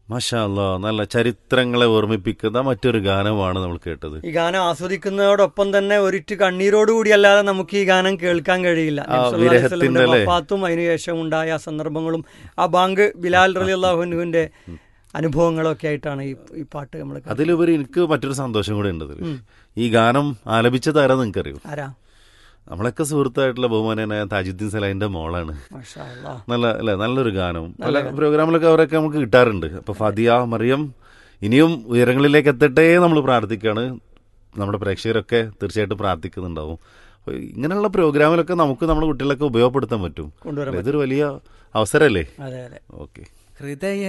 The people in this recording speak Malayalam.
മാഷാ അല്ലാ നല്ല ചരിത്രങ്ങളെ ഓർമ്മിപ്പിക്കുന്ന മറ്റൊരു ഗാനമാണ് നമ്മൾ കേട്ടത് ഈ ഗാനം ആസ്വദിക്കുന്നതോടൊപ്പം തന്നെ ഒരിറ്റ് കണ്ണീരോടുകൂടി അല്ലാതെ നമുക്ക് ഈ ഗാനം കേൾക്കാൻ കഴിയില്ല ആ, നബി സല്ലല്ലാഹു അലൈഹി വിരഹത്തിന്റെ വസല്ലമയുടെ അല്ലേ? വഫാത്തും അതിനുശേഷം ഉണ്ടായ ആ സന്ദർഭങ്ങളും ആ ബാങ്ക് ബിലാൽ റലി അള്ളാഹുവിന്റെ അനുഭവങ്ങളൊക്കെ ആയിട്ടാണ് ഈ ഈ പാട്ട് നമ്മൾ അതിലുപരി എനിക്ക് മറ്റൊരു സന്തോഷം കൂടെ ഉണ്ട് ഇതില്. ഈ ഗാനം ആലപിച്ചത് ആരാ നിങ്ങൾക്കറിയോ ആരാ നമ്മളൊക്കെ സുഹൃത്തായിട്ടുള്ള ബഹുമാനായ താജുദ്ദീൻ സലാഹിന്റെ മോളാണ് മാഷാ അല്ലാ. നല്ല അല്ലെ നല്ലൊരു ഗാനം പല പ്രോഗ്രാമിലൊക്കെ അവരൊക്കെ നമുക്ക് കിട്ടാറുണ്ട് അപ്പൊ ഫദിയ മറിയം ഇനിയും ഉയരങ്ങളിലേക്ക് എത്തട്ടെ നമ്മൾ പ്രാർത്ഥിക്കുകയാണ് നമ്മുടെ പ്രേക്ഷകരൊക്കെ തീർച്ചയായിട്ടും പ്രാർത്ഥിക്കുന്നുണ്ടാവും അപ്പൊ ഇങ്ങനെയുള്ള പ്രോഗ്രാമിലൊക്കെ നമുക്ക് നമ്മുടെ കുട്ടികളൊക്കെ ഉപയോഗപ്പെടുത്താൻ പറ്റും കൊണ്ടുവരാൻ ഇതൊരു വലിയ അവസരമല്ലേ അതെ അതെ ഓക്കെ ഹൃദയ